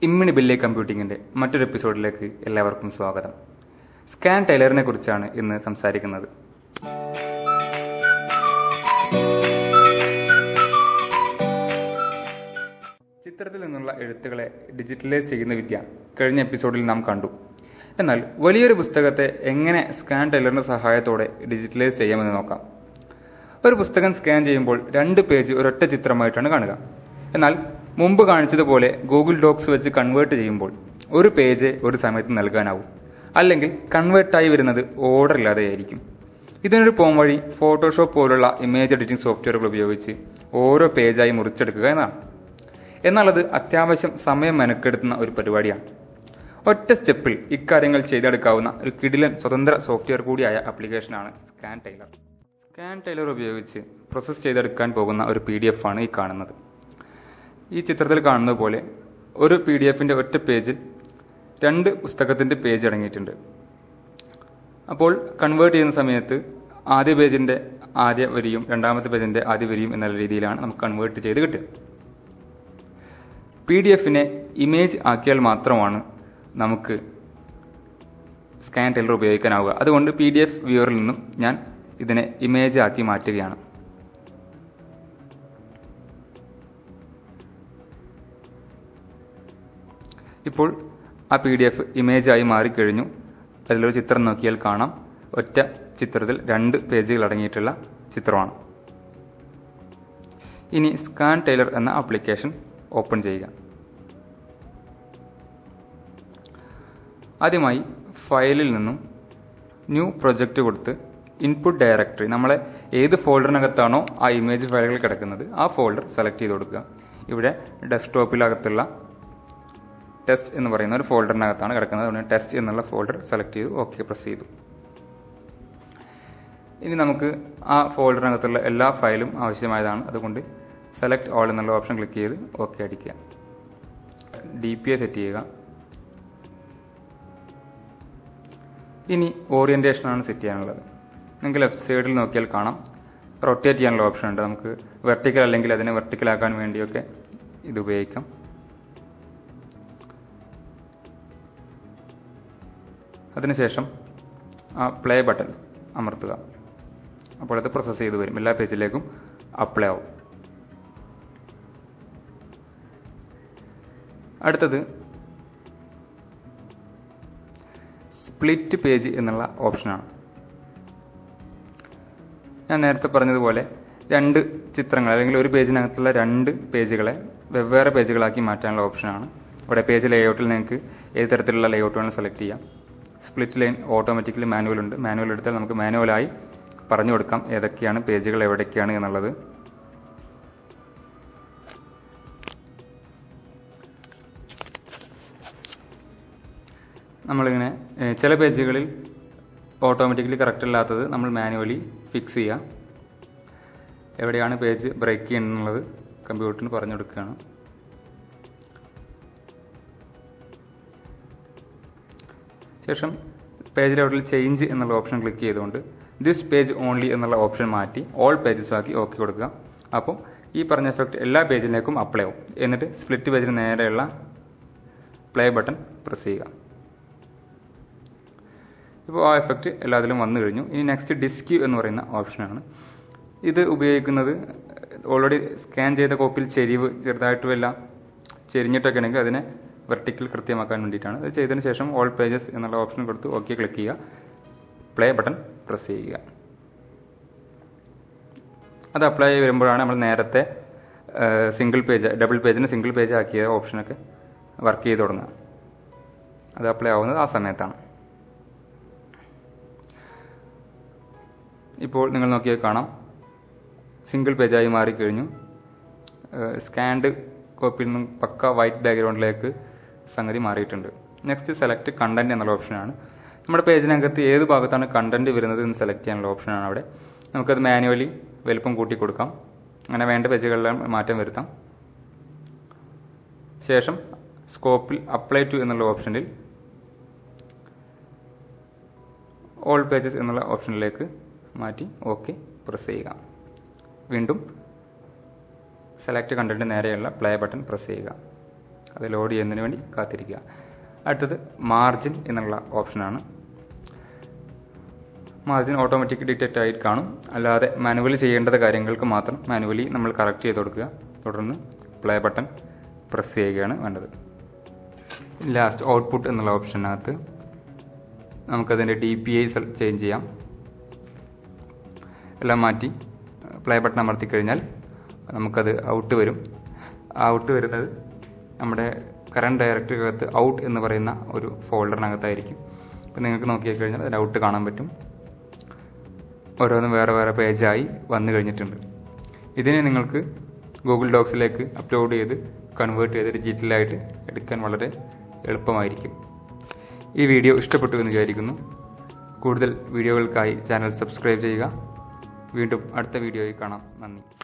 ഇമ്മിണി ബില്ലേ കമ്പ്യൂട്ടിങ്ങിന്റെ മറ്റൊരു എപ്പിസോഡിലേക്ക് എല്ലാവർക്കും സ്വാഗതം സ്കാൻ ടൈലറിനെ കുറിച്ചാണ് ഇന്ന് സംസാരിക്കുന്നത് ചിത്രത്തിൽ നിന്നുള്ള എഴുത്തുകളെ ഡിജിറ്റലൈസ് ചെയ്യുന്ന വിദ്യ കഴിഞ്ഞ എപ്പിസോഡിൽ നാം കണ്ടു എന്നാൽ വലിയൊരു പുസ്തകത്തെ എങ്ങനെ സ്കാൻ ടൈലറിന്റെ സഹായത്തോടെ ഡിജിറ്റലൈസ് ചെയ്യാമെന്ന് നോക്കാം ഒരു പുസ്തകം സ്കാൻ ചെയ്യുമ്പോൾ രണ്ട് പേജ് ഒരൊറ്റ ചിത്രമായിട്ടാണ് കാണുക എന്നാൽ മുമ്പ് കാണിച്ചതുപോലെ ഗൂഗിൾ ഡോക്സ് വെച്ച് കൺവേർട്ട് ചെയ്യുമ്പോൾ ഒരു പേജ് ഒരു സമയത്ത് നൽകാനാവും അല്ലെങ്കിൽ കൺവേർട്ടായി വരുന്നത് ഓർഡർ ഇല്ലാതെയായിരിക്കും ഇതിനൊരു പോം വഴി ഫോട്ടോഷോപ്പ് പോലുള്ള ഇമേജ് എഡിറ്റിംഗ് സോഫ്റ്റ്വെയറുകൾ ഉപയോഗിച്ച് ഓരോ പേജായി മുറിച്ചെടുക്കുക എന്നാണ് എന്നാൽ അത് അത്യാവശ്യം സമയം മെനക്കെടുത്തുന്ന ഒരു പരിപാടിയാണ് ഒറ്റ സ്റ്റെപ്പിൽ ഇക്കാര്യങ്ങൾ ചെയ്തെടുക്കാവുന്ന ഒരു കിടിലൻ സ്വതന്ത്ര സോഫ്റ്റ്വെയർ കൂടിയായ ആപ്ലിക്കേഷനാണ് സ്കാൻ ടൈലർ സ്കാൻ ടൈലർ ഉപയോഗിച്ച് പ്രോസസ്സ് ചെയ്തെടുക്കാൻ പോകുന്ന ഒരു പി ഡി എഫ് ആണ് ഈ കാണുന്നത് ഈ ചിത്രത്തിൽ കാണുന്നത് പോലെ ഒരു പി ഡി എഫിന്റെ ഒറ്റ പേജിൽ രണ്ട് പുസ്തകത്തിന്റെ പേജ് അടങ്ങിയിട്ടുണ്ട് അപ്പോൾ കൺവേർട്ട് ചെയ്യുന്ന സമയത്ത് ആദ്യ പേജിന്റെ ആദ്യ വരിയും രണ്ടാമത്തെ പേജിന്റെ ആദ്യ വരിയും എന്നുള്ള രീതിയിലാണ് നമുക്ക് കൺവേർട്ട് ചെയ്ത് കിട്ടുക പി ഡി എഫിനെ ഇമേജ് ആക്കിയാൽ മാത്രമാണ് നമുക്ക് സ്കാൻ ടൈലർ ഉപയോഗിക്കാനാവുക അതുകൊണ്ട് പി ഡി എഫ് വ്യൂവറിൽ നിന്നും ഞാൻ ഇതിനെ ഇമേജ് ആക്കി മാറ്റുകയാണ് ഇപ്പോൾ ആ പി ഡി എഫ് ഇമേജായി മാറിക്കഴിഞ്ഞു അതിലൊരു ചിത്രം നോക്കിയാൽ കാണാം ഒറ്റ ചിത്രത്തിൽ രണ്ട് പേജുകൾ അടങ്ങിയിട്ടുള്ള ചിത്രമാണ് ഇനി സ്കാൻ ടൈലർ എന്ന ആപ്ലിക്കേഷൻ ഓപ്പൺ ചെയ്യുക ആദ്യമായി ഫയലിൽ നിന്നും ന്യൂ പ്രൊജക്റ്റ് കൊടുത്ത് ഇൻപുട്ട് ഡയറക്ടറി നമ്മളെ ഏത് ഫോൾഡറിനകത്താണോ ആ ഇമേജ് ഫയലുകൾ കിടക്കുന്നത് ആ ഫോൾഡർ സെലക്ട് ചെയ്ത് കൊടുക്കുക ഇവിടെ ഡെസ്ക്ടോപ്പിനകത്തുള്ള ടെസ്റ്റ് എന്ന് പറയുന്ന ഒരു ഫോൾഡറിനകത്താണ് കിടക്കുന്നത് അതുകൊണ്ട് ടെസ്റ്റ് എന്നുള്ള ഫോൾഡർ സെലക്ട് ചെയ്തു ഓക്കെ പ്രസ് ചെയ്തു ഇനി നമുക്ക് ആ ഫോൾഡറിനകത്തുള്ള എല്ലാ ഫയലും ആവശ്യമായതാണ് അതുകൊണ്ട് സെലക്ട് ഓൾ എന്നുള്ള ഓപ്ഷൻ ക്ലിക്ക് ചെയ്ത് ഓക്കെ അടിക്കുക ഡി പി എ സെറ്റ് ചെയ്യുക ഇനി ഓറിയന്റേഷനാണ് സെറ്റ് ചെയ്യാനുള്ളത് നിങ്ങൾക്ക് ലെഫ്റ്റ് സൈഡിൽ നോക്കിയാൽ കാണാം റൊട്ടേറ്റ് ചെയ്യാനുള്ള ഓപ്ഷൻ ഉണ്ട് നമുക്ക് വെർട്ടിക്കൽ അല്ലെങ്കിൽ അതിനെ വെർട്ടിക്കൽ ആക്കാൻ വേണ്ടിയൊക്കെ ഇത് ഉപയോഗിക്കാം അതിനുശേഷം ആ പ്ലേ ബട്ടൺ അമർത്തുക അപ്പോൾ അത് പ്രോസസ്സ് ചെയ്ത് വരും എല്ലാ പേജിലേക്കും അപ്ലൈ ആവും അടുത്തത് സ്പ്ലിറ്റ് പേജ് എന്നുള്ള ഓപ്ഷനാണ് ഞാൻ നേരത്തെ പറഞ്ഞതുപോലെ രണ്ട് ചിത്രങ്ങൾ അല്ലെങ്കിൽ ഒരു പേജിനകത്തുള്ള രണ്ട് പേജുകളെ വെവ്വേറെ പേജുകളാക്കി മാറ്റാനുള്ള ഓപ്ഷനാണ് ഇവിടെ പേജ് ലേഔട്ടിൽ നിങ്ങൾക്ക് ഏത് തരത്തിലുള്ള ലേഔട്ട് വേണം സെലക്ട് ചെയ്യാം സ്പ്ലിറ്റ് ലൈൻ ഓട്ടോമാറ്റിക്കലി മാനുവൽ ഉണ്ട് മാനുവൽ എടുത്താൽ നമുക്ക് മാനുവലായി പറഞ്ഞു കൊടുക്കാം ഏതൊക്കെയാണ് പേജുകൾ എവിടേക്കാണ് എന്നുള്ളത് നമ്മളിങ്ങനെ ഏഹ്, ചില പേജുകളിൽ ഓട്ടോമാറ്റിക്കലി കറക്റ്റ് അല്ലാത്തത് നമ്മൾ മാനുവലി ഫിക്സ് ചെയ്യുക എവിടെയാണ് പേജ് ബ്രേക്ക് ചെയ്യുന്നുള്ളത് കമ്പ്യൂട്ടറിന് പറഞ്ഞു കൊടുക്കുകയാണ് ശേഷം പേജ് ലെവലിൽ ചേഞ്ച് എന്നുള്ള ഓപ്ഷൻ ക്ലിക്ക് ചെയ്തുകൊണ്ട് ദിസ് പേജ് ഓൺലി എന്നുള്ള ഓപ്ഷൻ മാറ്റി ഓൾ പേജസ് ആക്കി ഓക്കെ കൊടുക്കുക അപ്പോൾ ഈ പറഞ്ഞ എഫക്റ്റ് എല്ലാ പേജിലേക്കും അപ്ലൈ ആവും എന്നിട്ട് സ്പ്ലിറ്റ് പേജിന് നേരെയുള്ള പ്ലേ ബട്ടൺ പ്രസ് ചെയ്യുക ഇപ്പോൾ ആ എഫക്റ്റ് എല്ലാത്തിലും വന്നു കഴിഞ്ഞു ഇനി നെക്സ്റ്റ് ഡിസ്ക്യൂ എന്ന് പറയുന്ന ഓപ്ഷനാണ് ഇത് ഉപയോഗിക്കുന്നത് ഓൾറെഡി സ്കാൻ ചെയ്ത കോപ്പിയിൽ ചെരിവ് ചെറുതായിട്ട് വല്ല ചെരിഞ്ഞിട്ടൊക്കെ ഉണ്ടെങ്കിൽ അതിനെ വെർട്ടിക്കൽ കൃത്യമാക്കാൻ വേണ്ടിയിട്ടാണ് അത് ചെയ്തതിന് ശേഷം ഓൾ പേജസ് എന്നുള്ള ഓപ്ഷൻ കൊടുത്ത് ഓക്കെ ക്ലിക്ക് ചെയ്യുക പ്ലേ ബട്ടൺ പ്രസ് ചെയ്യുക അത് അപ്ലൈ ചെയ്ത് വരുമ്പോഴാണ് നമ്മൾ നേരത്തെ സിംഗിൾ പേജ് ഡബിൾ പേജിന് സിംഗിൾ പേജ് ആക്കിയ ഓപ്ഷനൊക്കെ വർക്ക് ചെയ്ത് തുടങ്ങുക അത് അപ്ലൈ ആവുന്നത് ആ സമയത്താണ് ഇപ്പോൾ നിങ്ങൾ നോക്കിയാൽ കാണാം സിംഗിൾ പേജായി മാറിക്കഴിഞ്ഞു സ്കാൻഡ് കോപ്പിയിൽ നിന്നും പക്ക വൈറ്റ് ബാക്ക്ഗ്രൗണ്ടിലേക്ക് സംഗതി മാറിയിട്ടുണ്ട് നെക്സ്റ്റ് സെലക്ട് കണ്ടന്റ് എന്നുള്ള ഓപ്ഷനാണ് നമ്മുടെ പേജിനകത്ത് ഏത് ഭാഗത്താണ് കണ്ടന്റ് വരുന്നത് എന്ന് സെലക്ട് ചെയ്യാനുള്ള ഓപ്ഷനാണ് അവിടെ നമുക്കത് മാനുവലി വലുപ്പം കൂട്ടി കൊടുക്കാം അങ്ങനെ വേണ്ട പേജുകളിലും മാറ്റം വരുത്താം ശേഷം സ്കോപ്പിൽ അപ്ലൈ ടു എന്നുള്ള ഓപ്ഷനിൽ ഓൾ പേജസ് എന്നുള്ള ഓപ്ഷനിലേക്ക് മാറ്റി ഓക്കെ പ്രസ് ചെയ്യുക വീണ്ടും സെലക്ട് കണ്ടന്റ് നേരെയുള്ള പ്ലേ ബട്ടൺ പ്രസ് ചെയ്യുക അത് ലോഡ് ചെയ്യുന്നതിന് വേണ്ടി കാത്തിരിക്കുക അടുത്തത് മാർജിൻ എന്നുള്ള ഓപ്ഷനാണ് മാർജിൻ ഓട്ടോമാറ്റിക് ഡിറ്റക്റ്റ് ആയിട്ട് കാണും അല്ലാതെ മാനുവലി ചെയ്യേണ്ടത് കാര്യങ്ങൾക്ക് മാത്രം മാനുവലി നമ്മൾ കറക്റ്റ് ചെയ്ത് കൊടുക്കുക തുടർന്ന് പ്ലേ ബട്ടൺ പ്രസ് ചെയ്യുകയാണ് വേണ്ടത് ലാസ്റ്റ് ഔട്ട്പുട്ട് എന്നുള്ള ഓപ്ഷനകത്ത് നമുക്കതിൻ്റെ ഡി പി ഐ ചേഞ്ച് ചെയ്യാം എല്ലാം മാറ്റി പ്ലേ ബട്ടൺ അമർത്തി കഴിഞ്ഞാൽ നമുക്കത് ഔട്ട് വരും ആ ഔട്ട് വരുന്നത് നമ്മുടെ കറണ്ട് ഡയറക്ടറിക്കകത്ത് ഔട്ട് എന്ന് പറയുന്ന ഒരു ഫോൾഡറിനകത്തായിരിക്കും ഇപ്പം നിങ്ങൾക്ക് നോക്കിയാൽ കഴിഞ്ഞാൽ അതിൽ ഔട്ട് കാണാൻ പറ്റും ഓരോന്നും വേറെ വേറെ പേജായി വന്നു കഴിഞ്ഞിട്ടുണ്ട് ഇതിനെ നിങ്ങൾക്ക് ഗൂഗിൾ ഡോക്സിലേക്ക് അപ്ലോഡ് ചെയ്ത് കൺവേർട്ട് ചെയ്ത് ഡിജിറ്റലായിട്ട് എടുക്കാൻ വളരെ എളുപ്പമായിരിക്കും ഈ വീഡിയോ ഇഷ്ടപ്പെട്ടു എന്ന് വിചാരിക്കുന്നു കൂടുതൽ വീഡിയോകൾക്കായി ചാനൽ സബ്സ്ക്രൈബ് ചെയ്യുക വീണ്ടും അടുത്ത വീഡിയോയിൽ കാണാം നന്ദി